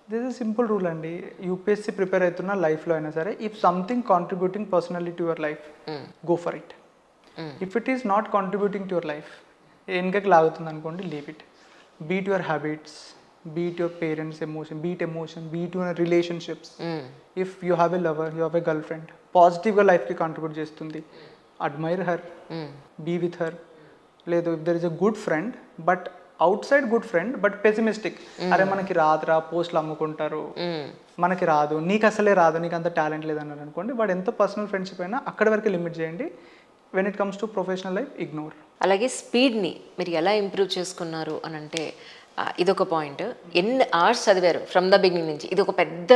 This is simple rule అండి UPSC prepare అవుతున్న లైఫ్లో అయినా సరే if something contributing personally to your life go for it if it is not contributing to your life వెనకకి లాగుతుంది అనుకోండి leave it beat your habits beat your parents emotion beat emotion beat your relationships if you have a lover you have a girl friend పాజిటివ్గా లైఫ్కి contribute చేస్తుంది admire her be with her లేదు if there is a good friend but outside good friend but pessimistic అరే మనకి రాదురా పోస్టులు అమ్ముకుంటారు మనకి రాదు నీకు అసలే రాదు నీకు అంత టాలెంట్ లేదన్నారు అనుకోండి వాడు ఎంత పర్సనల్ ఫ్రెండ్షిప్ అయినా అక్కడి వరకు లిమిట్ చేయండి when it comes to professional life ignore అలాగే స్పీడ్ని మీరు ఎలా ఇంప్రూవ్ చేసుకున్నారు అని అంటే ఆ, ఇదొక పాయింట్ ఎన్ని అవర్స్ చదివారు ఫ్రమ్ ద బిగినింగ్ నుంచి ఇది ఒక పెద్ద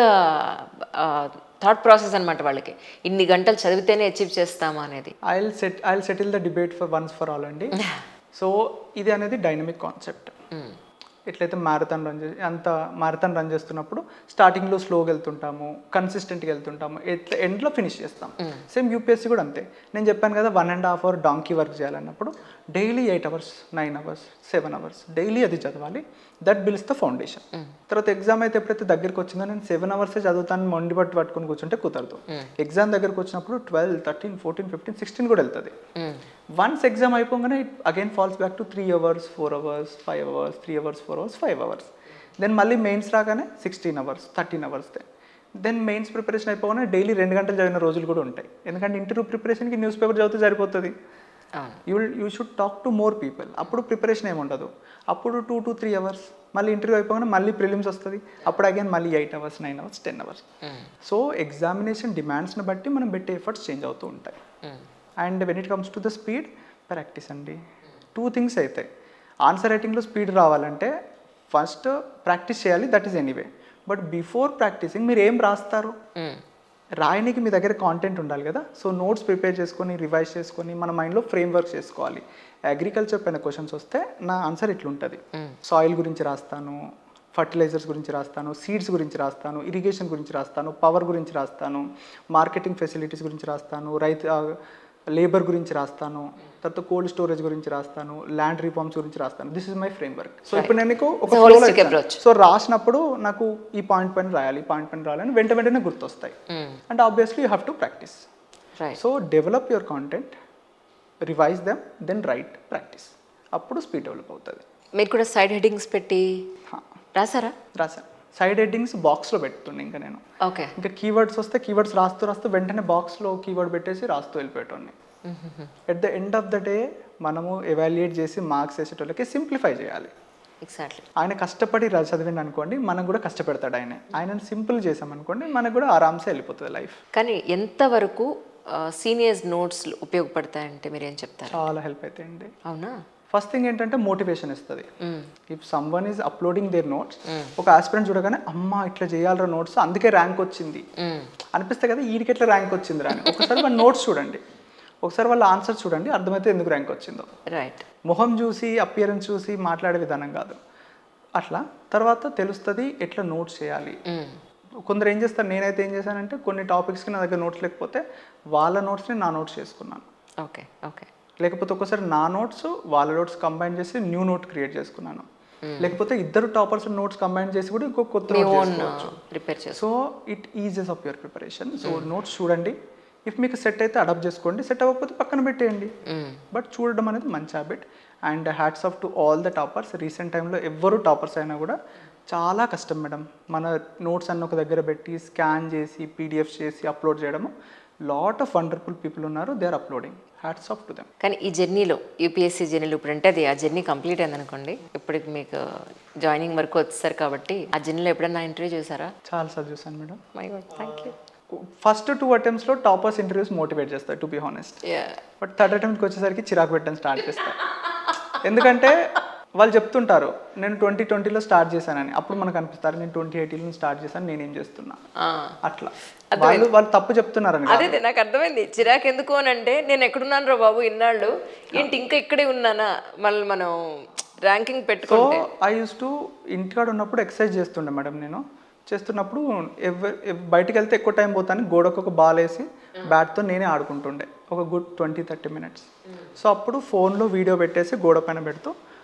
థాట్ ప్రాసెస్ అనమాట వాళ్ళకి ఇన్ని గంటలు చదివితేనే అచీవ్ చేస్తామా అనేది I will set I will settle the debate for once for all అండి సో ఇది అనేది డైనమిక్ కాన్సెప్ట్ ఎట్లయితే మ్యారథాన్ రన్ చేసి అంత మ్యారథాన్ రన్ చేస్తున్నప్పుడు స్టార్టింగ్లో స్లోగా వెళ్తుంటాము కన్సిస్టెంట్గా వెళ్తుంటాము ఎట్లా ఎండ్లో ఫినిష్ చేస్తాం సేమ్ యూపీఎస్సీ కూడా అంతే నేను చెప్పాను కదా one and half hour donkey work చేయాలన్నప్పుడు daily eight hours nine hours seven hours daily అది చదవాలి దట్ బిల్స్ ద ఫౌండేషన్ తర్వాత ఎగ్జామ్ అయితే ఎప్పుడైతే దగ్గరికి వచ్చిందో నేను సెవెన్ అవర్సే చదువుతాను మొండి పట్టు పట్టుకొని కూర్చుంటే కుదరదు ఎగ్జామ్ దగ్గరకు వచ్చినప్పుడు twelve thirteen fourteen fifteen sixteen కూడా వెళ్తుంది వన్స్ ఎగ్జామ్ అయిపోగానే it again falls back to three hours four hours five hours three hours four hours five hours then మళ్ళీ మెయిన్స్ రాగానే sixteen hours thirteen hours then mains preparation అయిపోగానే daily రెండు గంటలు చదివిన రోజులు కూడా ఉంటాయి ఎందుకంటే ఇంటర్వ్యూ ప్రిపరేషన్కి న్యూస్ పేపర్ చదివితే సరిపోతుంది అవును you will you should talk to more people అప్పుడు ప్రిపరేషన్ ఏమి ఉండదు అప్పుడు టూ టు త్రీ అవర్స్ మళ్ళీ ఇంటర్వ్యూ అయిపోగానే మళ్ళీ ప్రిలిమ్స్ వస్తుంది అప్పుడు అగైన్ మళ్ళీ eight hours nine hours ten hours so examination డిమాండ్స్ని బట్టి మనం పెట్టే ఎఫర్ట్స్ చేంజ్ అవుతూ ఉంటాయి and when it comes to the speed practice అండి టూ థింగ్స్ అవుతాయి ఆన్సర్ రైటింగ్లో స్పీడ్ రావాలంటే ఫస్ట్ ప్రాక్టీస్ చేయాలి that is anyway but before practising మీరు ఏం రాస్తారు రాయనికి మీ దగ్గర కాంటెంట్ ఉండాలి కదా సో నోట్స్ ప్రిపేర్ చేసుకొని రివైజ్ చేసుకొని మన మైండ్లో ఫ్రేమ్ వర్క్ చేసుకోవాలి అగ్రికల్చర్ పైన క్వశ్చన్స్ వస్తే నా ఆన్సర్ ఇట్లుంటుంది సాయిల్ గురించి రాస్తాను ఫర్టిలైజర్స్ గురించి రాస్తాను సీడ్స్ గురించి రాస్తాను ఇరిగేషన్ గురించి రాస్తాను పవర్ గురించి రాస్తాను మార్కెటింగ్ ఫెసిలిటీస్ గురించి రాస్తాను రైతు లేబర్ గురించి రాస్తాను తర్వాత కోల్డ్ స్టోరేజ్ గురించి రాస్తాను ల్యాండ్ రిఫార్మ్స్ గురించి రాస్తాను this is my framework so ఇప్పుడు నేను నీకు ఒక It's a flow లో holistic ఇస్తాను. approach. సో రాసినప్పుడు నాకు ఈ పాయింట్ పైన రాయాలి ఈ పాయింట్ పైన రాయాలని వెంట వెంటనే గుర్తొస్తాయి and obviously you have to practice right so develop your content revise them then write practice అప్పుడు స్పీడ్ డెవలప్ అవుతుంది మీరు కూడా సైడ్ హెడ్డింగ్స్ పెట్టి రాసారా రాశాను సైడ్ హెడ్డింగ్స్ బాక్స్లో పెడుతుండే ఇంకా నేను ఓకే ఇంకా కీవర్డ్స్ వస్తే కీవర్డ్స్ రాస్తూ రాస్తూ వెంటనే బాక్స్లో కీవర్డ్ పెట్టేసి రాస్తూ వెళ్ళిపోయేటోడిని at the end of the day మనము ఎవాల్యుయేట్ చేసి మార్క్స్ వేసేటోళ్ళకి సింప్లిఫై చేయాలి ఎగ్జాక్ట్లీ ఆయన కష్టపడి రా- చదివిండు అనుకోండి మనకు కూడా కష్టపెడతాడు ఆయన ఆయనను సింపుల్ చేసామనుకోండి మనకు కూడా ఆరామ్సే వెళ్ళిపోతుంది లైఫ్ కానీ ఎంతవరకు సీనియర్స్ నోట్స్ ఉపయోగపడతాయంటే మీరు ఏం చెప్తారు చాలా హెల్ప్ అవుతాయండి అవునా ఫస్ట్ థింగ్ ఏంటంటే మోటివేషన్ ఇస్తుంది hmm. If someone is uploading their notes ఒక ఆస్పిరెంట్ చూడగానే అమ్మ ఇట్లా చేయాలరా నోట్స్ అందుకే ర్యాంక్ వచ్చింది మ్మ్. అనిపిస్తే కదా ఈడికి ఎట్లా ర్యాంక్ వచ్చింది రా అని ఒకసారి వాళ్ళ నోట్స్ చూడండి ఒకసారి వాళ్ళ ఆన్సర్ చూడండి అర్థమైతే ఎందుకు ర్యాంక్ వచ్చిందో రైట్ మొహం చూసి అపియరెన్స్ చూసి మాట్లాడే విధానం కాదు అట్లా తర్వాత తెలుస్తుంది ఎట్లా నోట్స్ చేయాలి మ్మ్. కొందరు ఏం చేస్తారు నేనైతే ఏం చేశానంటే కొన్ని టాపిక్స్కి నా దగ్గర నోట్స్ లేకపోతే వాళ్ళ నోట్స్ని నా నోట్స్ చేసుకున్నాను ఓకే ఓకే లేకపోతే ఒక్కోసారి నా నోట్స్ వాళ్ళ నోట్స్ కంబైన్ చేసి న్యూ నోట్ క్రియేట్ చేసుకున్నాను లేకపోతే ఇద్దరు టాపర్స్ నోట్స్ కంబైన్ చేసి కూడా ఇంకో కొత్త మీ note ఓన్ చేసుకోవచ్చు ప్రిపేర్ చేసు so it eases of your preparation so notes చూడండి ఇఫ్ మీకు సెట్ అయితే అడాప్ట్ చేసుకోండి సెట్ అవ్వకపోతే పక్కన పెట్టేయండి బట్ చూడడం అనేది మంచి habit and hats off to all the toppers recent టైంలో ఎవ్వరు టాపర్స్ అయినా కూడా చాలా కష్టం మేడం మన నోట్స్ అన్న ఒక దగ్గర పెట్టి స్కాన్ చేసి పీడిఎఫ్ చేసి అప్లోడ్ చేయడము లాట్ ఆఫ్ వండర్ఫుల్ పీపుల్ ఉన్నారు they are uploading hats off to them కానీ ఈ జర్నీలో యూపీఎస్సీ జర్నీలో ఇప్పుడు అంటే అది ఆ జర్నీ కంప్లీట్ అయింది అనుకోండి ఇప్పటికి మీకు జాయినింగ్ వరకు వచ్చేసారు కాబట్టి ఆ జర్నీలో ఎప్పుడన్నా ఇంటర్వ్యూ చేశారా చాలా సార్ చూసాను madam my God thank you first two అటెంప్ట్స్లో టాపర్స్ ఇంటర్వ్యూస్ మోటివేట్ చేస్తాయి to be honest but third అటెంప్ట్కి వచ్చేసరికి చిరాకు పెట్టడం స్టార్ట్ చేస్తారు ఎందుకంటే వాళ్ళు చెప్తుంటారు నేను ట్వంటీ ట్వంటీలో స్టార్ట్ చేశానని అప్పుడు మనకు అనిపిస్తారు నేను ట్వంటీ ఎయిటీలో స్టార్ట్ చేశాను నేనేం చేస్తున్నా అట్లా వాళ్ళు వాళ్ళు తప్పు చెప్తున్నారని కాదు. అదే నాకు అర్థమైంది చిరాకు ఎందుకు అని అంటే నేను ఎక్కడున్నాను రా బాబు ఇన్నాళ్ళు ఏంటి ఇంకా ఇక్కడే ఉన్నానా మళ్ళీ మనం ర్యాంకింగ్ సో పెట్టుకుంటే ఐ యూస్ టు ఇంటికాడ ఉన్నప్పుడు ఎక్సర్సైజ్ చేస్తుండే మేడం నేను చేస్తున్నప్పుడు ఎవరు ఎవ్- బయటికి వెళ్తే ఎక్కువ టైం పోతాను గోడకు ఒక బాల్ వేసి బ్యాట్తో నేనే ఆడుకుంటుండే ఒక good twenty thirty minutes so అప్పుడు ఫోన్లో వీడియో పెట్టేసి గోడ పైన పెడుతూ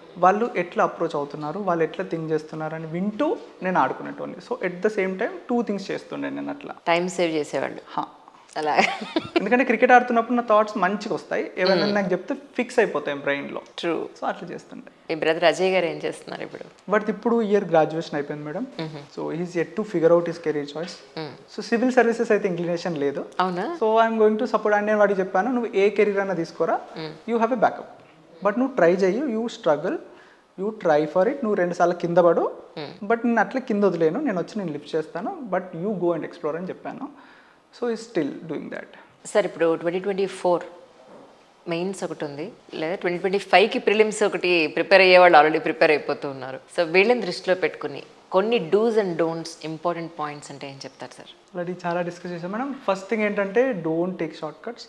వాళ్ళు ఎట్లా అప్రోచ్ అవుతున్నారు వాళ్ళు ఎట్లా థింక్ చేస్తున్నారు అని వింటూ నేను ఆడుకునేటోని so at the same time two things చేస్తుండే నేను అట్లా టైం సేవ్ చేసేవాళ్ళు హా. అలా ఎందుకంటే క్రికెట్ ఆడుతున్నప్పుడు నా థాట్స్ మంచిగా వస్తాయి ఏమైనా నాకు చెప్తే ఫిక్స్ అయిపోతాయి బ్రెయిన్లో ట్రూ సో అట్లా చేస్తుండే మీ బ్రదర్ అజయ్ గారు ఏం చేస్తున్నారు ఇప్పుడు బట్ ఇప్పుడు ఇయర్ గ్రాడ్యుయేషన్ అయిపోయింది madam so is at to figure out his career choice so civil services అయితే ఇంక్లినేషన్ లేదు అవునా so I'm going to support అని నేను వాడికి చెప్పాను నువ్వు ఏ కెరీర్ అన్నా తీసుకోరా you have a backup but నువ్వు ట్రై చెయ్యి you struggle you try for it నువ్వు రెండు సార్లు కింద పడు బట్ నేను అట్లా కింద వదిలేను నేను వచ్చి నేను లిఫ్ట్ చేస్తాను but you go and explore అని చెప్పాను సో ఈ స్టిల్ డూయింగ్ దాట్ సార్ ఇప్పుడు ట్వంటీ ట్వంటీ ఫోర్ మెయిన్స్ ఒకటి ఉంది లేదా ట్వంటీ ట్వంటీ ఫైవ్కి ప్రిలిమ్స్ ఒకటి ప్రిపేర్ అయ్యే వాళ్ళు ఆల్రెడీ ప్రిపేర్ అయిపోతూ ఉన్నారు సో వీళ్ళని దృష్టిలో పెట్టుకుని కొన్ని do's and don'ts important points అంటే ఏం చెప్తారు సార్ ఆల్రెడీ చాలా డిస్కస్ చేసాం మేడం ఫస్ట్ థింగ్ ఏంటంటే don't take shortcuts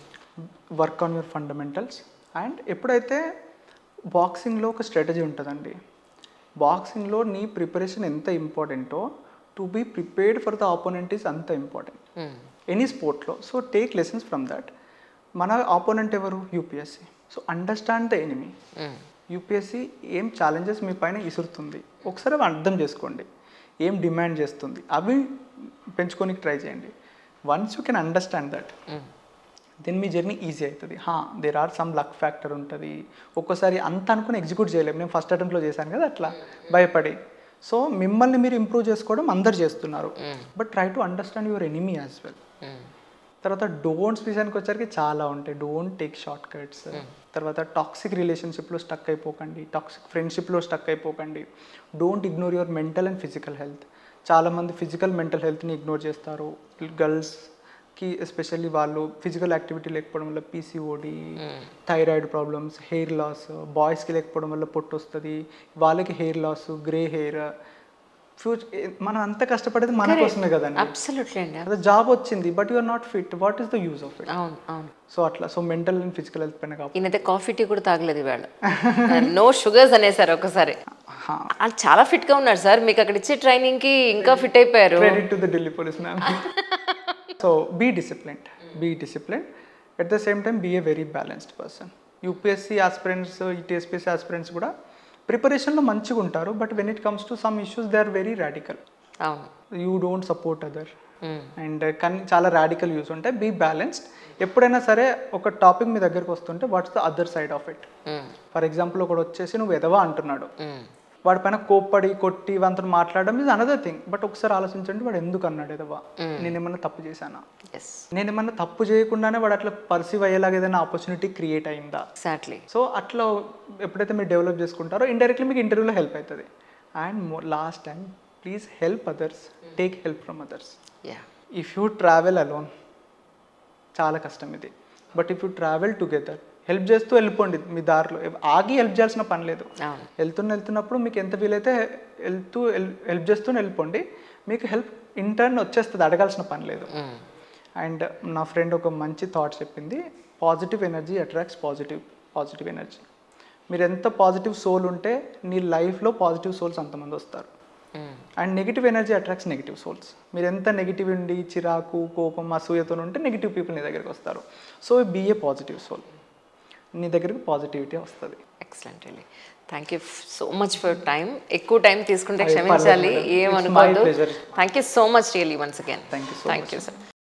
work on your fundamentals and ఎప్పుడైతే బాక్సింగ్లో ఒక స్ట్రాటజీ ఉంటుందండి బాక్సింగ్లో నీ ప్రిపరేషన్ ఎంత ఇంపార్టెంటో to be prepared for the opponent is అంత ఇంపార్టెంట్ ఎనీ స్పోర్ట్లో so take lessons from that మన ఆపోనెంట్ ఎవరు UPSC so understand the enemy UPSC ఏం ఛాలెంజెస్ మీ పైన ఇసురుతుంది ఒకసారి అవి అర్థం చేసుకోండి ఏం డిమాండ్ చేస్తుంది అవి పెంచుకోనికి ట్రై చేయండి once you can understand that then మీ జర్నీ ఈజీ అవుతుంది హా there are some luck factor ఉంటుంది ఒక్కోసారి అంత అనుకుని ఎగ్జిక్యూట్ చేయలేము నేను ఫస్ట్ అటెంప్ట్లో చేశాను కదా అట్లా భయపడి సో మిమ్మల్ని మీరు ఇంప్రూవ్ చేసుకోవడం అందరు చేస్తున్నారు but try to understand your enemy as well తర్వాత డోంట్స్ విషయానికి వచ్చరికి చాలా ఉంటాయి డోంట్ టేక్ షార్ట్ కట్స్ తర్వాత టాక్సిక్ రిలేషన్షిప్లో స్టక్ అయిపోకండి టాక్సిక్ ఫ్రెండ్షిప్లో స్టక్ అయిపోకండి don't ignore your mental and physical health చాలామంది ఫిజికల్ మెంటల్ హెల్త్ని ఇగ్నోర్ చేస్తారు గర్ల్స్కి ఎస్పెషల్లీ వాళ్ళు ఫిజికల్ యాక్టివిటీ లేకపోవడం వల్ల PCOD thyroid problems hair loss బాయ్స్కి లేకపోవడం వల్ల పొట్టు వస్తుంది వాళ్ళకి hair loss grey hair future మనం అంత కష్టపడేది మన కోసమే కదండి అబ్సల్యూట్లీ అండి అదే జాబ్ వచ్చింది but you are not fit what is the use of it అవును అవును సో అట్లా so mental and physical health పైన కాబట్టి ఈయనైతే కాఫీ టీ కూడా తాగలేదు ఇవాళ నో షుగర్స్ అనేసారు ఒకసారి వాళ్ళు చాలా ఫిట్ గా ఉన్నారు సార్ మీకు అక్కడ ఇచ్చే ట్రైనింగ్ కి ఇంకా ఫిట్ అయిపోయారు credit to the Delhi police ma'am so be disciplined be discipline at the same time be a very balanced person UPSC aspirants TSPSC aspirants కూడా ప్రిపరేషన్లో మంచిగా ఉంటారు but when it comes to some issues they are very radical అవును you don't support other Mm. And కానీ చాలా radical views ఉంటాయి be balanced ఎప్పుడైనా సరే ఒక టాపిక్ మీ దగ్గరకు వస్తుంటే what's the other side of it Mm. For example ఒకడు వచ్చేసి నువ్వు ఎదవా అంటున్నాడు Mm. వాడి పైన కోప్పడి కొట్టి వంతో మాట్లాడడం ఇది అనదర్ థింగ్ బట్ ఒకసారి ఆలోచించండి వాడు ఎందుకు అన్నాడు ఎదవా నేను ఏమన్నా తప్పు చేశానా ఎస్ నేను ఏమన్నా తప్పు చేయకుండానే వాడు అట్లా పర్సీవ్ అయ్యేలాగా ఏదైనా ఆపర్చునిటీ క్రియేట్ అయిందా ఎగ్జాక్ట్లీ సో అట్లా ఎప్పుడైతే మీరు డెవలప్ చేసుకుంటారో ఇండైరెక్ట్లీ మీకు ఇంటర్వ్యూలో హెల్ప్ అవుతుంది and more last time please help others take help from others yeah if you travel alone చాలా కష్టం ఇది but if you travel together help చేస్తూ వెళ్ళిపోండి మీ దారిలో ఆగి హెల్ప్ చేయాల్సిన పని లేదు అవును వెళ్తున్న వెళ్తున్నప్పుడు మీకు ఎంత వీలైతే వెళ్తూ హెల్ప్ చేస్తూ వెళ్ళిపోండి మీకు హెల్ప్ ఇంటర్న్ వచ్చేస్తుంది అడగాల్సిన పని లేదు Mm. అండ్ నా ఫ్రెండ్ ఒక మంచి థాట్ చెప్పింది positive energy attracts positive positive energy మీరు ఎంత పాజిటివ్ సోల్ ఉంటే నీ లైఫ్లో పాజిటివ్ సోల్స్ అంతమంది వస్తారు Mm. And negative energy attracts negative souls మీరు ఎంత నెగిటివ్ ఉండి చిరాకు కోపం అసూయతో ఉంటే నెగిటివ్ పీపుల్ నీ దగ్గరికి వస్తారు so be a positive soul నీ దగ్గరికి పాజిటివిటీ వస్తుంది ఎక్సలెంట్ అండి thank you so much for time ఎక్కువ టైం తీసుకుంటే అయ్యో, క్షమించాలి పర్లేదు మేడం. It's my ఏమనుకోవద్దు pleasure. Thank you so much really once again Thank you so thank you sir